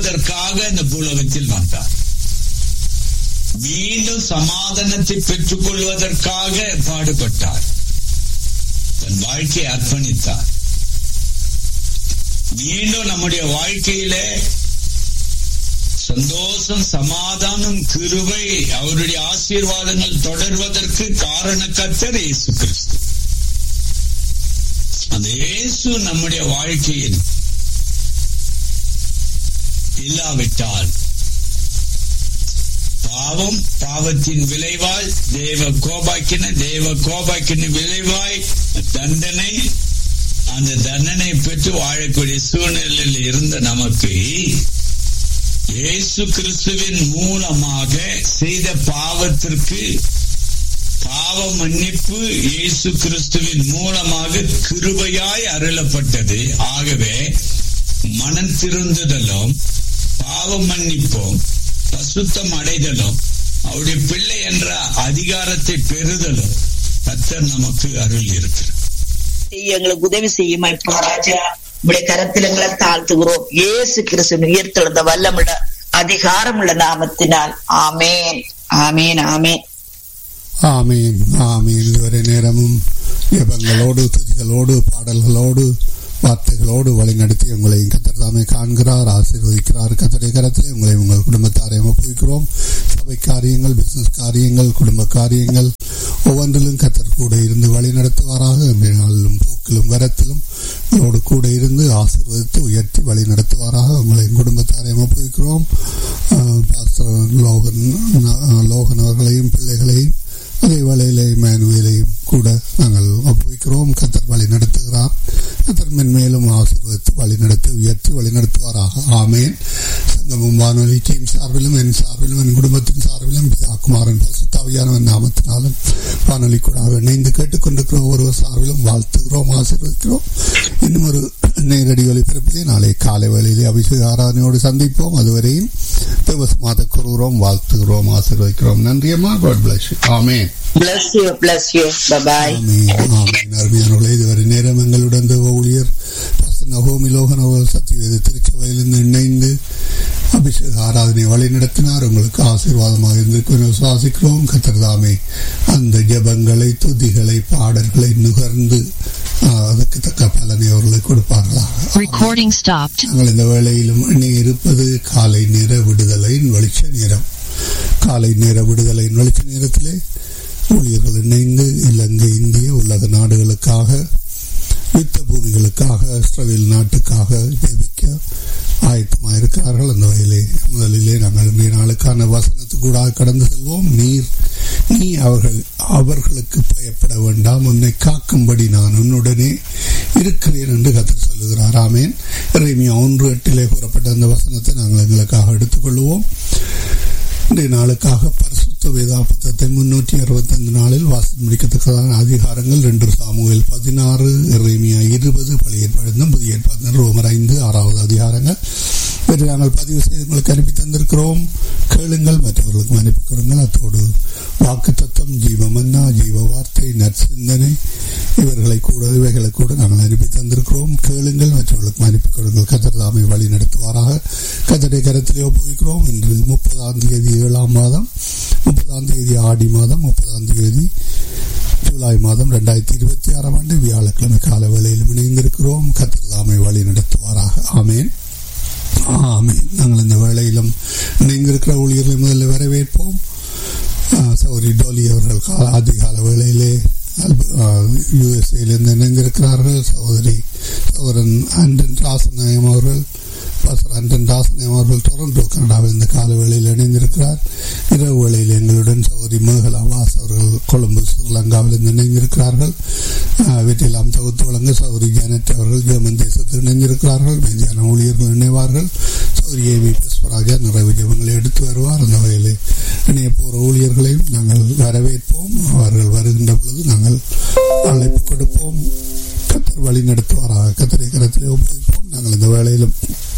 அதற்காக இந்த பூலோகத்தில் வந்தார் மீண்டும் சமாதானத்தை பெற்றுக் கொள்வதற்காக பாடுபட்டார் தன் வாழ்க்கையை அர்ப்பணித்தார் மீண்டும் நம்முடைய வாழ்க்கையிலே சந்தோஷம் சமாதானம் கிருபை அவருடைய ஆசீர்வாதங்கள் தொடர்வதற்கு காரணக்கத்தர் இயேசு கிறிஸ்து அந்த இயேசு நம்முடைய வாழ்க்கையில் இல்லாவிட்டால் பாவம் பாவத்தின் விளைவாய் தேவ கோபாக்கின தேவ கோபாக்கின விளைவாய் தண்டனை அந்த தண்டனை பெற்று வாழக்கூடிய சூழ்நிலையில் இருந்த நமக்கு இயேசு கிறிஸ்துவின் மூலமாக செய்த பாவத்திற்கு பாவ மன்னிப்பு இயேசு கிறிஸ்துவின் மூலமாக கிருபையாய் அருளப்பட்டது ஆகவே மனம் திருந்துதலும் பாவ மன்னிப்பும் பசுத்தம் அடைதலும் அவருடைய பிள்ளை என்ற அதிகாரத்தை பெறுதலும் கத்தர் நமக்கு அருள் இருக்கிறார் எங்களுக்கு உதவி செய்யுமா இப்போ ராஜா உடைய கரத்தில் எங்களை தாழ்த்துகிறோம் இயேசு கிறிஸ்து உயர்த்தெழுந்த வல்லமுள்ள அதிகாரம் உள்ள நாமத்தினால் ஆமேன் ஆமேன் ஆமேன் ஆமீன் ஆமீன் இதுவரை நேரமும் ஜபங்களோடு துதிகளோடு பாடல்களோடு வார்த்தைகளோடு வழிநடத்தி உங்களை கத்தர் தாமே காண்கிறார் ஆசீர்வதிக்கிறார் கத்தரை கரத்திலே உங்களை உங்கள் குடும்பத்தாரையும் ஒப்புவிக்கிறோம் சபை காரியங்கள் பிசினஸ் காரியங்கள் குடும்ப காரியங்கள் ஒவ்வொன்றிலும் கத்தர் கூட இருந்து வழி நடத்துவாராக நாளிலும் போக்கிலும் வரத்திலும் உங்களோடு கூட இருந்து ஆசீர்வதித்து உயர்த்தி வழி நடத்துவாராக உங்களை குடும்பத்தாரையும் ஒப்புவிக்கிறோம் பாஸ்டர் லோகன் லோகன் அவர்களையும் பிள்ளைகளையும் அதே வேளையிலே மேனுவேலையும் கூட நாங்கள் ஒப்புவிக்கிறோம் கத்தர் வழி நடத்துகிறார் கத்தர் மென்மேலும் ஆசீர்வதித்து வழி நடத்தி உயர்த்தி வழி நடத்துவாராக ஆமேன் சங்கமும் வானொலி டீம் சார்பிலும் என் சார்பிலும் என் குடும்பத்தின் சார்பிலும் குமாரன் பசுத்தாவியானவன் நாமத்தினாலும் வானொலி கூட இணைந்து கேட்டுக்கொண்டிருக்கிற ஒருவர் சார்பிலும் வாழ்த்துகிறோம் ஆசீர்வதிக்கிறோம் இன்னும் ஒரு நேரடி ஒலிபரப்பிலே நாளை காலை வேளையிலே அபிஷேக ஆராதனையோடு சந்திப்போம் அதுவரையும் தேவசமாத கூறுகிறோம் வாழ்த்துகிறோம் ஆசீர்வதிக்கிறோம் நன்றியம்மா God bless amen bless you bless you bye bye அருமையானவர்களே இதுவரை நேரம் எங்களுடன் தேவ ஊழியர் நகோமி லோகனவர் சத்தியவேத திருச்சபையிலிருந்து இணைந்து அபிஷேக ஆராதனை வழி நடத்தினார் உங்களுக்கு ஆசீர்வாதமாக இருந்திருக்கும் விசுவாசிக்கிறோம் கத்திரதாமே அந்த ஜபங்களை துதிகளை பாடல்களை நுகர்ந்து அதுக்கு தக்க பலனை அவர்களுக்கு கொடுப்பார்களாக Recording stopped. நாங்கள் இந்த வேளையிலும் இனி இருப்பது காலை நேர விடுதலையின் வெளிச்ச நேரம் காலை நேர விடுதலையின் வெளிச்ச நேரத்திலே ஊழியர்கள் இணைந்து இலங்கை இந்திய உலக நாடுகளுக்காக யுத்த பூமிகளுக்காக இஸ்ரேல் நாட்டுக்காக ஜெபிக்க ஆயத்தமாக இருக்கிறார்கள் அந்த வகையிலே முதலிலே நாங்கள் இன்றைய நாளுக்கான வசனத்துக்கூடாக கடந்து செல்வோம் நீர் நீ அவர்கள் அவர்களுக்கு பயப்பட வேண்டாம் உன்னை காக்கும்படி நான் உன்னுடனே இருக்கிறேன் என்று கத்தர் சொல்லுகிறார் ஆமேன் இறைமையா ஒன்று எட்டிலே கூறப்பட்ட அந்த வசனத்தை நாங்கள் எங்களுக்காக எடுத்துக்கொள்வோம் இன்றைய நாளுக்காக பரிசுத்த வேதாபத்தத்தை முன்னூற்றி அறுபத்தி ஐந்து நாளில் வாசல் முடிக்கத்தக்கதான அதிகாரங்கள் ரெண்டு சாமுவேல் பதினாறு இறைமையா இருபது பழைய ஏற்பாடு புதிய ஏற்பாடு ரோமர் ஐந்து ஆறாவது அதிகாரங்கள் இவற்றை நாங்கள் பதிவு செய்து உங்களுக்கு அனுப்பி தந்திருக்கிறோம் கேளுங்கள் மற்றவர்களுக்கும் அனுப்பி கொடுங்கள் அத்தோடு வாக்கு தத்துவம் ஜீவமன்னா ஜீவ வார்த்தை நற்சிந்தனை இவர்களை கூட இவைகளை கூட நாங்கள் அனுப்பி தந்திருக்கிறோம் கேளுங்கள் மற்றவர்களுக்கும் அனுப்பி கொடுங்கள் கத்தர்தாமை வழி நடத்துவாராக கத்தரை கரத்திலே ஒப்புவிக்கிறோம் இன்று முப்பதாம் தேதி ஏழாம் மாதம் முப்பதாம் தேதி ஆடி மாதம் முப்பதாம் தேதி ஜூலை மாதம் ரெண்டாயிரத்தி இருபத்தி ஆறாம் ஆண்டு வியாழக்கிழமை கால வேளையில் இணைந்திருக்கிறோம் கத்திரதாமை வழி நடத்துவாராக ஆமேன் ஆமேன் நாங்கள் இந்த வேளையிலும் இணைந்திருக்கிற ஊழியர்களை முதல்ல வரவேற்போம் சௌரி டோலி அவர்கள் அதிகால வேளையிலே யுஎஸ்ஏலிருந்து இணைந்திருக்கிறார்கள் சகோதரி சகோதரன் ஆண்டன் ராசநாயம் அவர்கள் பாசர் அண்டன் தாசனம் அவர்கள் டொரண்டோ கனடாவில் இந்த கால வேளையில் இணைந்திருக்கிறார் இரவு வேளையில் எங்களுடன் சௌரி மேகலா வாஸ் அவர்கள் கொழும்பு ஸ்ரீலங்காவில் இருந்து இணைந்திருக்கிறார்கள் வீட்டிலாம் தொகுத்து வழங்க சௌரி ஜானட் அவர்கள் ஜெர்மன் தேசத்தில் இணைந்திருக்கிறார்கள் மீதியான ஊழியர்கள் இணைவார்கள் சௌரி ஏ வி புஷ்பராஜா நிறைவு ஜபங்களை எடுத்து வருவார் அந்த வகையில் இணைய போகிற ஊழியர்களையும் நாங்கள் வரவேற்போம் அவர்கள் வருகின்ற பொழுது நாங்கள் அழைப்பு கொடுப்போம் கத்தர் வழி நடத்துவாராக கத்தரை கரத்திலே ஒப்புவிப்போம் நாங்கள் இந்த வேளையிலும்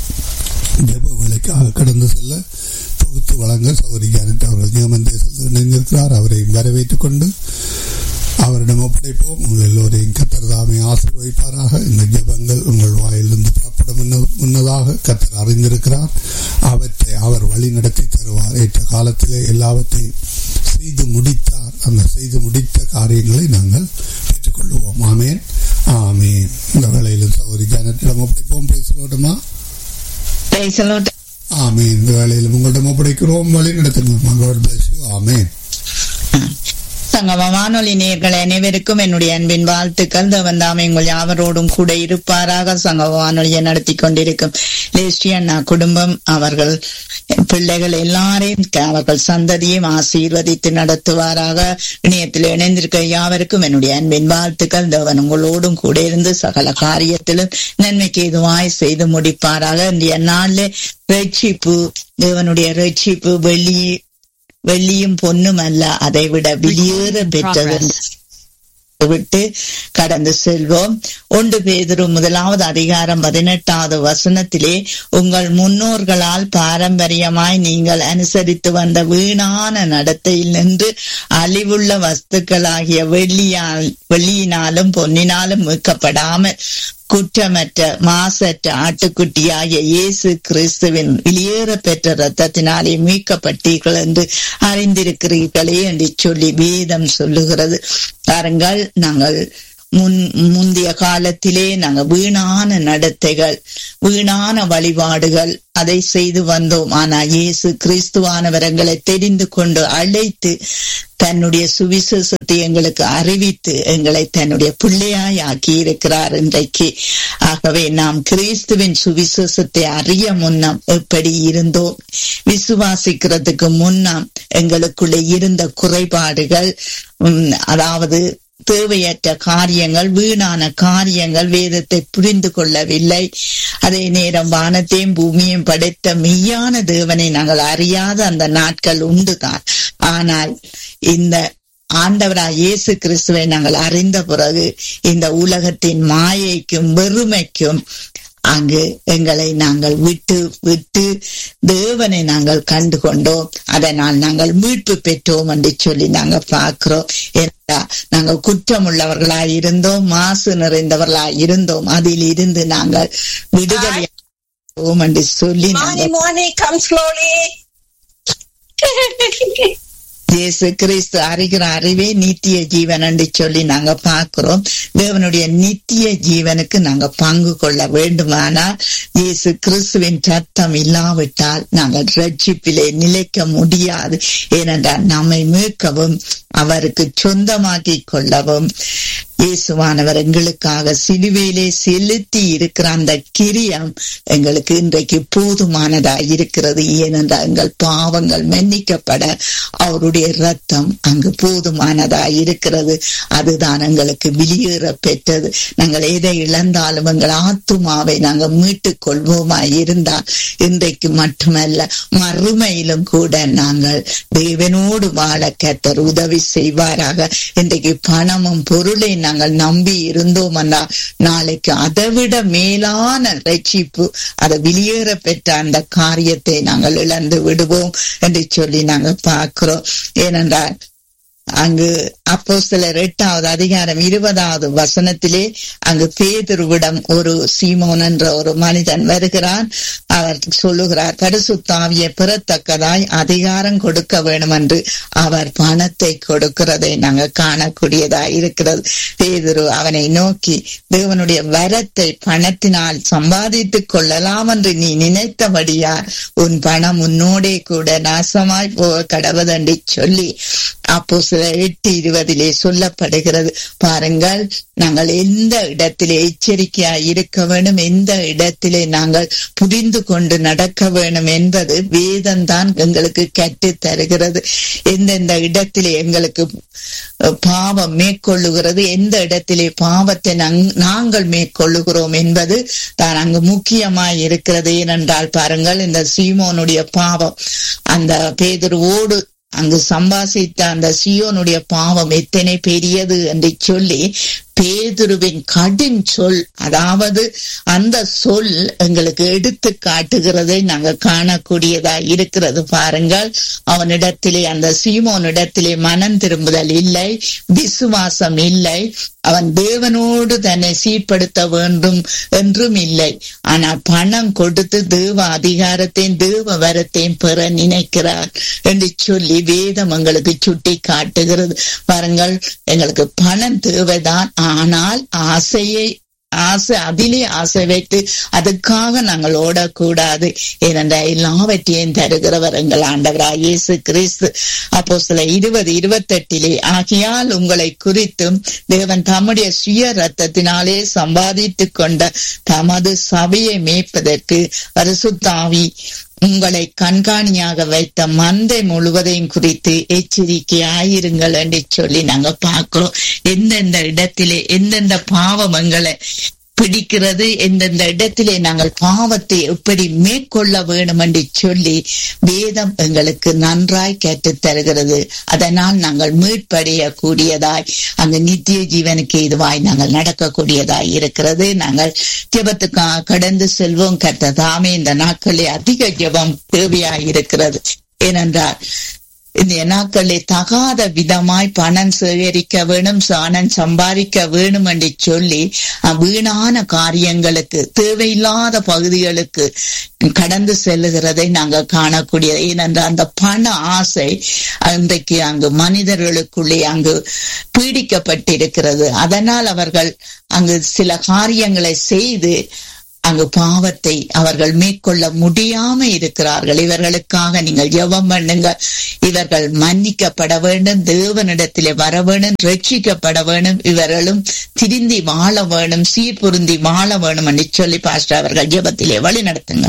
ஜெப வேலைக்காக கடந்து செல்ல தொகுத்து வழங்க சௌரி ஜானட் அவர்கள் நியமன் தேசத்தில் இணைந்திருக்கிறார் அவரையும் வரவேற்றுக் கொண்டு அவர் அவரிடம் ஒப்படைப்போம் உங்கள் எல்லோரையும் கத்தர் தாமே ஆசீர்வதிப்பாராக இந்த ஜெபங்கள் உங்கள் வாயிலிருந்து புறப்படும் முன்ன- முன்னதாக கத்தர் அறிந்திருக்கிறார் அவற்றை அவர் வழி நடத்தி தருவார் ஏற்ற காலத்திலே எல்லாவற்றையும் செய்து முடித்தார் அந்த செய்து முடித்த காரியங்களை நாங்கள் பெற்றுக்கொள்வோம் ஆமேன் ஆமேன் இந்த வேளையில் சௌரி ஜானத்திடம் ஒப்படைப்போம் பேசலோட்டமா Praise the Lord. ஆமேன் இந்த வேளையில் உங்களிடம் ஒப்படைக்கிறோம் வழி நடத்துங்க God bless you. ஆமேன் சங்கம வானொலி நேயர்கள் அனைவருக்கும் என்னுடைய அன்பின் வாழ்த்துக்கள் தேவன் தாமே உங்கள் யாவரோடும் கூட இருப்பாராக சங்கம வானொலியை நடத்தி கொண்டிருக்கும் லேஸ்டி அண்ணா குடும்பம் அவர்கள் பிள்ளைகள் எல்லாரையும் அவர்கள் சந்ததியும் ஆசீர்வதித்து நடத்துவாராக இணையத்தில் இணைந்திருக்க யாவருக்கும் என்னுடைய அன்பின் வாழ்த்துக்கள் தேவன் உங்களோடும் கூட இருந்து சகல காரியத்திலும் நன்மைக்கு எதுவாய் செய்து முடிப்பாராக இன்றைய நாளில் ரட்சிப்பு தேவனுடைய ரட்சிப்பு வெள்ளி வெள்ளியும் பொன்னும் அல்ல அதை விட வெளியேற பெற்றது விட்டு கடந்து செல்வோம் ஒன்று பேதுரு முதலாவது அதிகாரம் பதினெட்டாவது வசனத்திலே உங்கள் முன்னோர்களால் பாரம்பரியமாய் நீங்கள் அனுசரித்து வந்த வீணான நடத்தையில் நின்று அழிவுள்ள வஸ்துக்களாகிய வெள்ளியால் வெள்ளியினாலும் பொன்னினாலும் மீட்கப்படாமல் குற்றமற்ற மாசற்ற ஆட்டுக்குட்டியாகிய இயேசு கிறிஸ்துவின் வெளியேற பெற்ற ரத்தத்தினாலே மீட்கப்பட்டீர்கள் என்று அறிந்திருக்கிறீர்களே என்று சொல்லி வேதம் சொல்லுகிறது பாருங்கள் நாங்கள் முன் முந்தைய காலத்திலே நாங்கள் வீணான நடத்தைகள் வீணான வழிபாடுகள் அதை செய்து வந்தோம் ஆனா இயேசு கிறிஸ்துவானவர் எங்களை தெரிந்து கொண்டு அழைத்து தன்னுடைய சுவிசேஷத்தை எங்களுக்கு அறிவித்து எங்களை தன்னுடைய பிள்ளையாய் ஆக்கி இருக்கிறார் இன்றைக்கு ஆகவே நாம் கிறிஸ்துவின் சுவிசேஷத்தை அறிய முன்னம் எப்படி இருந்தோம் விசுவாசிக்கிறதுக்கு முன்னம் எங்களுக்குள்ளே இருந்த குறைபாடுகள் உம், அதாவது தேவையற்ற காரியங்கள் வீணான காரியங்கள் வேதத்தை புரிந்து கொள்ளவில்லை அதே நேரம் வானத்தையும் பூமியையும் படைத்த மெய்யான தேவனை நாங்கள் அறியாத அந்த நாட்கள் உண்டுதான் ஆனால் இந்த ஆண்டவராய் இயேசு கிறிஸ்துவை நாங்கள் அறிந்த பிறகு இந்த உலகத்தின் மாயைக்கும் வெறுமைக்கும் அங்கு எங்களை நாங்கள் விட்டு விட்டு தேவனை நாங்கள் கண்டு கொண்டோம் அதனால் நாங்கள் மீட்பு பெற்றோம் என்று சொல்லி நாங்கள் பார்க்கிறோம் ஏனென்றா நாங்கள் குற்றமுள்ளவர்களாய் இருந்தோம் மாசு நிறைந்தவர்களாய் இருந்தோம் அதில் இருந்து நாங்கள் விடுதலை அடைவோம் என்று சொல்லி Morning, நாங்கள் morning, come slowly. இயேசு கிறிஸ்து அறிகிற அறிவே நித்திய ஜீவன் என்று சொல்லி நாங்க பார்க்கிறோம் தேவனுடைய நித்திய ஜீவனுக்கு நாங்க பங்கு கொள்ள வேண்டுமானால் இயேசு கிறிஸ்துவின் சத்தம் இல்லாவிட்டால் நாங்கள் ரட்சிப்பிலே நிலைக்க முடியாது ஏனென்றால் நம்மை மீட்கவும் அவருக்கு சொந்தமாக்கி கொள்ளவும் இயேசுவானவர் எங்களுக்காக சிலுவையிலே செலுத்தி இருக்கிற அந்த கிரியம் எங்களுக்கு இன்றைக்கு போதுமானதா இருக்கிறது ஏனென்றால் எங்கள் பாவங்கள் மன்னிக்கப்பட அவருடைய ரத்தம் அங்கு போதுமானதா இருக்கிறது அதுதான் எங்களுக்கு வெளியேற பெற்றது நாங்கள் எதை இழந்தாலும் எங்கள் ஆத்துமாவை நாங்கள் மீட்டுக் கொள்வோமா இருந்தால் இன்றைக்கு மட்டுமல்ல மறுமையிலும் கூட நாங்கள் தேவனோடு வாழ கத்தர் உதவி செய்வாராக இன்றைக்கு பணமும் பொருளை நாங்கள் நம்பி இருந்தோம் நாளைக்கு அதைவிட மேலான ரட்சிப்பு அதை வெளியேற பெற்ற அந்த காரியத்தை நாங்கள் இழந்து விடுவோம் என்று சொல்லி நாங்கள் பார்க்கிறோம் ஏனென்றால் அங்கு அப்போ சிலர் எட்டாவது அதிகாரம் இருபதாவது வசனத்திலே அங்கு பேதுருவிடம் ஒரு சீமோன் என்ற ஒரு மனிதன் வருகிறான் அவர் சொல்லுகிறார் பரிசுத்தாவியை பெறத்தக்கதாய் அதிகாரம் கொடுக்க வேண்டும் என்று அவர் பணத்தை கொடுக்கிறதை நாங்கள் காணக்கூடியதாய் இருக்கிறது பேதுரு அவனை நோக்கி தேவனுடைய வரத்தை பணத்தினால் சம்பாதித்துக் கொள்ளலாம் என்று நீ நினைத்தபடியா உன் பணம் உன்னோடே கூட நாசமாய் போக கடவுதென்று சொல்லி அப்போ சில எட்டு இருபதிலே சொல்லப்படுகிறது பாருங்கள் நாங்கள் எந்த இடத்திலே எச்சரிக்கையாய் இருக்க வேண்டும் எந்த இடத்திலே நாங்கள் புரிந்து கொண்டு நடக்க வேண்டும் என்பது வேதம்தான் எங்களுக்கு கற்றுத் தருகிறது எந்தெந்த இடத்திலே எங்களுக்கு பாவம் மேற்கொள்ளுகிறது எந்த இடத்திலே பாவத்தை நாங்கள் மேற்கொள்ளுகிறோம் என்பது தான் அங்கு முக்கியமாய் இருக்கிறது ஏனென்றால் பாருங்கள் இந்த சீமோனுடைய பாவம் அந்த பேதருவோடு அங்கு சம்பாசித்த அந்த சியோனுடைய பாவம் எத்தனை பெரியது என்று சொல்லி பேதுருவின் கடும் சொல் அதாவது அந்த சொல் எங்களுக்கு எடுத்து காட்டுகிறதை நாங்க காணக்கூடியதா இருக்கிறது பாருங்கள் அவனிடத்திலே அந்த சீமோனிடத்திலே மனம் திரும்புதல் இல்லை விசுவாசம் இல்லை அவன் தேவனோடு தன்னை சீர்படுத்த வேண்டும் என்றும் இல்லை ஆனால் பணம் கொடுத்து தேவ அதிகாரத்தையும் தேவ வரத்தையும் பெற நினைக்கிறார் என்று சொல்லி வேதம் எங்களுக்கு சுட்டி காட்டுகிறது பாருங்கள் எங்களுக்கு பணம் தேவைதான் ஆனால் ஆசையை ஆசை அதிலே ஆசை வைத்து அதுக்காக நாங்கள் ஓடக்கூடாது ஏனென்றால் எல்லாவற்றையும் தருகிறவர் எங்கள் ஆண்டவராய் இயேசு கிறிஸ்து அப்போ சில இருபது இருபத்தெட்டிலே ஆகியால் உங்களை குறித்தும் தேவன் தம்முடைய சுய ரத்தத்தினாலே சம்பாதித்துக் கொண்ட தமது சபையை மேய்ப்பதற்கு பரிசுத்தாவி உங்களை கண்காணியாக வைத்த மந்தை முழுவதையும் குறித்து எச்சரிக்கையாயிருங்கள் என்று சொல்லி நாங்க பார்க்கிறோம் எந்தெந்த இடத்திலே எந்தெந்த பாவம் எங்களை பிடிக்கிறது எந்தெந்த இடத்திலே நாங்கள் பாவத்தை எப்படி மேற்கொள்ள வேண்டும் என்று சொல்லி வேதம் எங்களுக்கு நன்றாய் கேட்டுத் தருகிறது அதனால் நாங்கள் மீட்படைய கூடியதாய் அந்த நித்திய ஜீவனுக்கு இதுவாய் நாங்கள் நடக்கக்கூடியதாய் இருக்கிறது நாங்கள் ஜெபத்துக்காக கடந்து செல்வோம் கர்த்த தாமே இந்த நாட்களில் அதிக ஜெபம் தேவையாய் இருக்கிறது ஏனென்றால் இந்த நாட்களே தகாத விதமாய் பணம் சேகரிக்க வேணும் சாணம் சம்பாதிக்க வேணும் என்று சொல்லி வீணான காரியங்களுக்கு தேவையில்லாத பகுதிகளுக்கு கடந்து செல்லுகிறதை நாங்கள் காணக்கூடிய ஏனென்றால் அந்த பண ஆசை இன்றைக்கு அங்கு மனிதர்களுக்குள்ளே அங்கு பீடிக்கப்பட்டிருக்கிறது அதனால் அவர்கள் அங்கு சில காரியங்களை செய்து அங்கு பாவத்தை அவர்கள் மேற்கொள்ள முடியாம இருக்கிறார்கள் இவர்களுக்காக நீங்கள் ஜெபம் பண்ணுங்க இவர்கள் மன்னிக்கப்பட வேண்டும் தேவனிடத்திலே வர வேணும் ரட்சிக்கப்பட வேணும் இவர்களும் திருந்தி வாழ வேணும் சீர்பொருந்தி வாழ வேணும் என்று சொல்லி பாஸ்டர் அவர்கள் ஜெபத்திலே வழி நடத்துங்க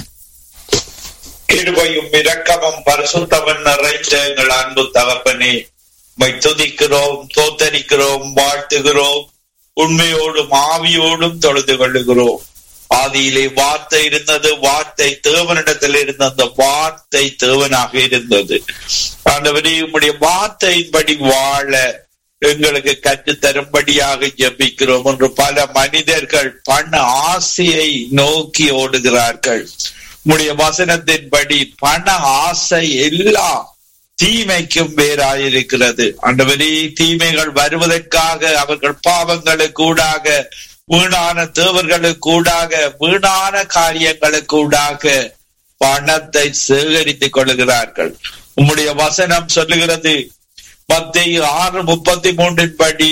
கிருபையும் இரக்கமும் பரிசுத்தவன் நிறைந்த எங்கள் அன்பு தகப்பனே மை துதிக்கிறோம் தோத்தரிக்கிறோம் வாழ்த்துகிறோம் உண்மையோடும் ஆவியோடும் தொழுது கொள்ளுகிறோம் ஆதியிலே வார்த்தை இருந்தது வார்த்தை தேவனிடத்தில் இருந்த அந்த வார்த்தை தேவனாக இருந்தது ஆண்டவரே உம்முடைய வார்த்தையின்படி வாழ எங்களுக்கு கற்று தரும்படியாக ஜெபிக்கிறோம் என்று பல மனிதர்கள் பண ஆசையை நோக்கி ஓடுகிறார்கள் உம்முடைய வசனத்தின்படி பண ஆசை எல்லாம் தீமைக்கும் வேறாயிருக்கிறது ஆண்டவரே தீமைகள் வருவதற்காக அவர்கள் பாவங்களுக்கூடாக வீணான தேவர்களுக்கூடாக வீணான காரியங்களுக்கூடாக பணத்தை சேகரித்துக் கொள்கிறார்கள் உம்முடைய வசனம் சொல்லுகிறது மத்திய ஆறு முப்பத்தி மூன்றின் படி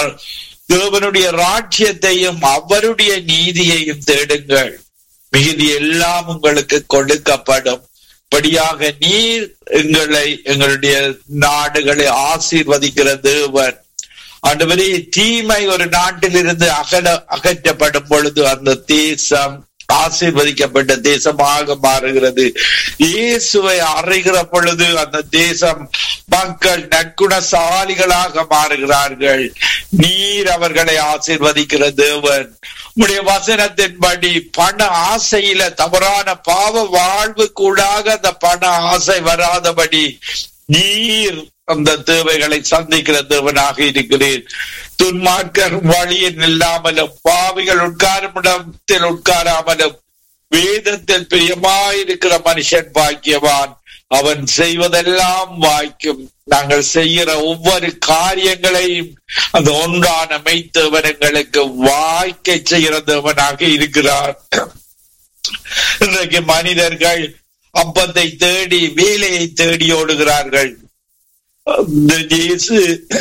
தேவனுடைய ராட்சியத்தையும் அவருடைய நீதியையும் தேடுங்கள் மிகுதி எல்லாம் உங்களுக்கு கொடுக்கப்படும் படியாக நீர் எங்களை எங்களுடைய நாடுகளை ஆசீர்வதிக்கிற தேவன் ஆண்டவரே தீமை ஒரு நாட்டிலிருந்து அகல அகற்றப்படும் பொழுது அந்த தேசம் ஆசீர்வதிக்கப்பட்ட தேசமாக மாறுகிறது இயேசுவை அறிகிற பொழுது அந்த தேசம் மக்கள் நற்குணசாலிகளாக மாறுகிறார்கள் நீர் அவர்களை ஆசீர்வதிக்கிற தேவன் உடைய வசனத்தின்படி பண ஆசையில தவறான பாவ வாழ்வு கூடாக அந்த பண ஆசை வராதபடி நீர் அந்த தேவைகளை சந்திக்கிற தேவனாக இருக்கிறேன் துன்மார்க்கர் வழியில் இல்லாமலும் பாவிகள் உட்காரும் இடத்தில் உட்காராமலும் வேதத்தில் பிரியமாயிருக்கிற மனுஷன் பாக்கியவான் அவன் செய்வதெல்லாம் வாய்க்கும் நாங்கள் செய்கிற ஒவ்வொரு காரியங்களையும் அந்த ஒன்றான மெய்த்தேவனங்களுக்கு வாய்க்க செய்கிற தேவனாக இருக்கிறார் இன்றைக்கு மனிதர்கள் அப்பத்தை தேடி வேலையை தேடி ஓடுகிறார்கள் இயேசு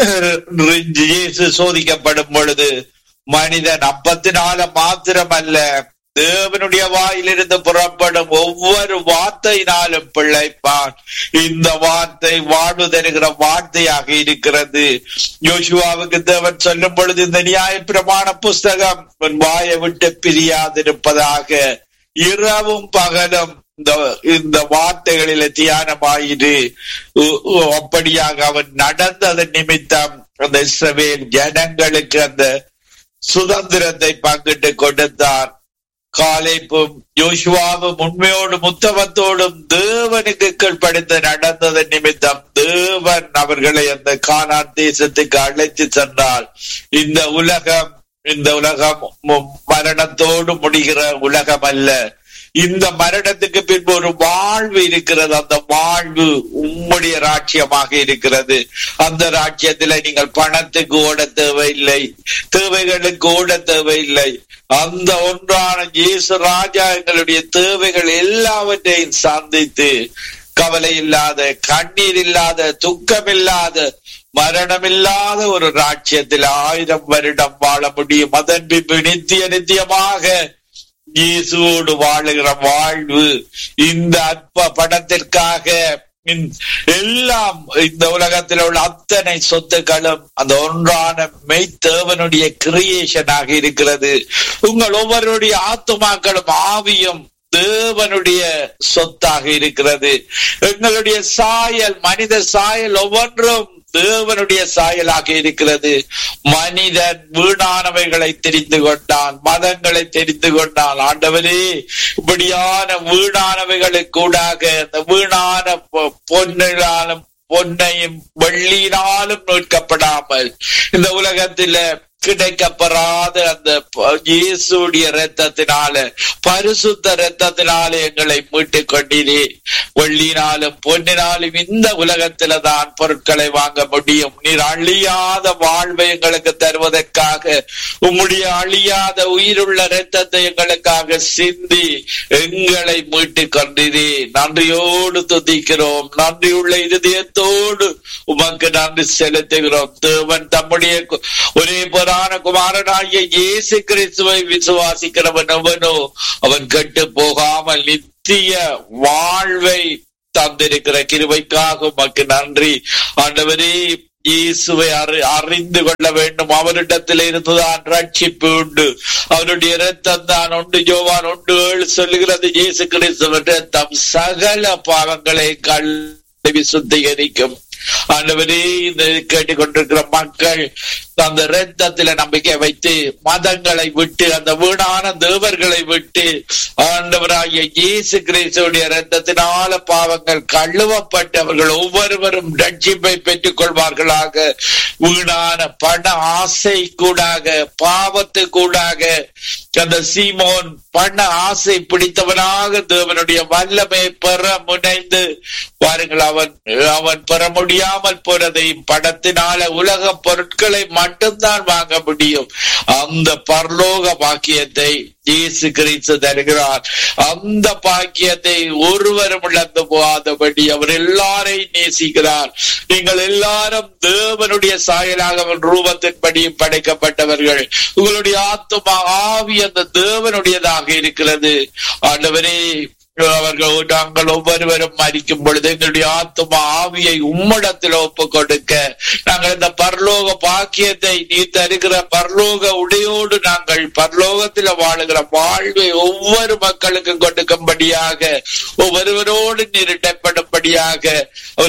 இயேசு சோதிக்கப்படும் பொழுது மனிதன் அப்பத்தினால மாத்திரமல்ல தேவனுடைய வாயிலிருந்து புறப்படும் ஒவ்வொரு வார்த்தையினாலும் பிழைப்பான் இந்த வார்த்தை வாழ்வு தருகிற வார்த்தையாக இருக்கிறது யோசுவாவுக்கு தேவன் சொல்லும் பொழுது இந்த நியாய பிரமாண புஸ்தகம் உன் வாயை விட்டு பிரியாதிருப்பதாக இரவும் பகலும் இந்த இந்த வார்த்தைகளில தியானமாயிரு அப்படியாக அவன் நடந்ததன் நிமித்தம் அந்த இஸ்ரவேல் ஜனங்களுக்கு அந்த சுதந்திரத்தை பங்கிட்டு கொடுத்தார் காலைப்பும் யோசுவாவும் உண்மையோடும் உத்தவத்தோடும் தேவனுக்கு கீழ்ப்படுத்த நடந்ததன் நிமித்தம் தேவன் அவர்களை அந்த கானான் தேசத்துக்கு அழைத்து சென்றால் இந்த உலகம் இந்த உலகம் மு- மரணத்தோடு முடிகிற உலகம் அல்ல இந்த மரணத்துக்கு பின்பு ஒரு வாழ்வு இருக்கிறது அந்த வாழ்வு உம்முடைய ராட்சியமாக இருக்கிறது அந்த ராட்சியத்துல நீங்கள் பணத்துக்கு ஓட தேவையில்லை தேவைகளுக்கு ஓட தேவையில்லை அந்த ஒன்றான இயேசு ராஜா எங்களுடைய தேவைகள் எல்லாவற்றையும் சந்தித்து கவலை இல்லாத கண்ணீர் இல்லாத துக்கம் இல்லாத மரணம் இல்லாத ஒரு ராஜ்யத்தில் ஆயிரம் வருடம் வாழ முடியும் அதன் பின்பு நித்திய நித்தியமாக இயேசுவோடு வாழுகிற வாழ்வு இந்த அற்ப படத்திற்காக இந்த- எல்லாம் இந்த உலகத்தில் உள்ள அத்தனை சொத்துக்களும் அந்த ஒன்றான மெய்த்தேவனுடைய கிரியேஷனாக இருக்கிறது உங்கள் ஒவ்வொருடைய ஆத்துமாக்களும் ஆவியும் தேவனுடைய சொத்தாக இருக்கிறது எங்களுடைய சாயல் மனித சாயல் ஒவ்வொன்றும் தேவனுடைய சாயலாக இருக்கிறது மனிதன் வீணானவைகளை தெரிந்து கொண்டான் மதங்களை தெரிந்து கொண்டான் ஆண்டவரே இப்படியான வீணானவைகளுக்கு கூடாக அந்த வீணான பொ- பொன்னினாலும் பொன்னையும் வெள்ளியினாலும் மீட்கப்படாமல் இந்த உலகத்தில கிடைக்கப்பெறாத அந்த ப- இயேசுடைய ரத்தத்தினால பரிசுத்த ரத்தத்தினால எங்களை மீட்டுக் கொண்டீரே வெள்ளினாலும் பொன்னினாலும் இந்த உலகத்தில தான் பொருட்களை வாங்க முடியும் நீர் அழியாத வாழ்வை எங்களுக்கு தருவதற்காக உம்முடைய அழியாத உயிருள்ள ரத்தத்தை எங்களுக்காக சிந்தி எங்களை மீட்டுக் கொண்டீரே நன்றியோடு துதிக்கிறோம் நன்றியுள்ள இருதயத்தோடு உமக்கு நன்றி செலுத்துகிறோம் தேவன் தம்முடைய கு- ஒரே புராண குமாரனாகிய இயேசு கிறிஸ்துவை விசுவாசிக்கிறவன் அவனோ அவன் கெட்டு போகாமல் நித்திய வாழ்வை தந்திருக்கிற கிருபைக்காக உமக்கு நன்றி ஆண்டவரே இயேசுவை அறி அறிந்து கொள்ள வேண்டும் அவரிடத்தில் இருந்துதான் ரட்சிப்பு உண்டு அவருடைய இரத்தம் தான் உண்டு ஜோவான் உண்டு ஏழு சொல்லுகிறது இயேசு கிறிஸ்துவின் இரத்தம் சகல பாவங்களை கல்வி சுத்திகரிக்கும் ஆண்டவரே இந்த கேட்டுக்கொண்டிருக்கிற மக்கள் அந்த இரத்தத்தில நம்பிக்கை வைத்து மதங்களை விட்டு அந்த வீணான தேவர்களை விட்டு ஆண்டவராகிய இயேசு கிறிஸ்துடைய இரத்தத்தினால பாவங்கள் கழுவப்பட்டு அவர்கள் ஒவ்வொருவரும் ரட்சிப்பை பெற்றுக் கொள்வார்களாக வீணான பண ஆசை கூடாக பாவத்து கூடாக அந்த சீமோன் பண ஆசை பிடித்தவனாக தேவனுடைய வல்லமை பெற முனைந்து பாருங்கள் அவன் அவன் பெற முடியாமல் போனதையும் படத்தினால உலக பொருட்களை மட்டும்தான் வாங்க முடியும் அந்த பரலோக பாக்கியத்தை இயேசு கிறிஸ்து தருகிறார் அந்த பாக்கியத்தை ஒருவரும் இழந்து போகாதபடி அவர் எல்லாரையும் நேசிக்கிறார் நீங்கள் எல்லாரும் தேவனுடைய சாயலாக அவர் ரூபத்தின்படியும் படைக்கப்பட்டவர்கள் உங்களுடைய ஆத்துமா ஆவி அந்த தேவனுடையதாக இருக்கிறது ஆண்டவரே அவர்கள் நாங்கள் ஒவ்வொருவரும் மறிக்கும் பொழுது எங்களுடைய ஆத்துமா ஆவியை உம்மிடத்தில் ஒப்பு கொடுக்க நாங்கள் இந்த பரலோக பாக்கியத்தை நீ தருகிற பரலோக உடையோடு நாங்கள் பரலோகத்தில் வாழுகிற வாழ்வை ஒவ்வொரு மக்களுக்கும் கொடுக்கும்படியாக ஒவ்வொருவரோடு நீர் இடப்படும்படியாக அவர்கள்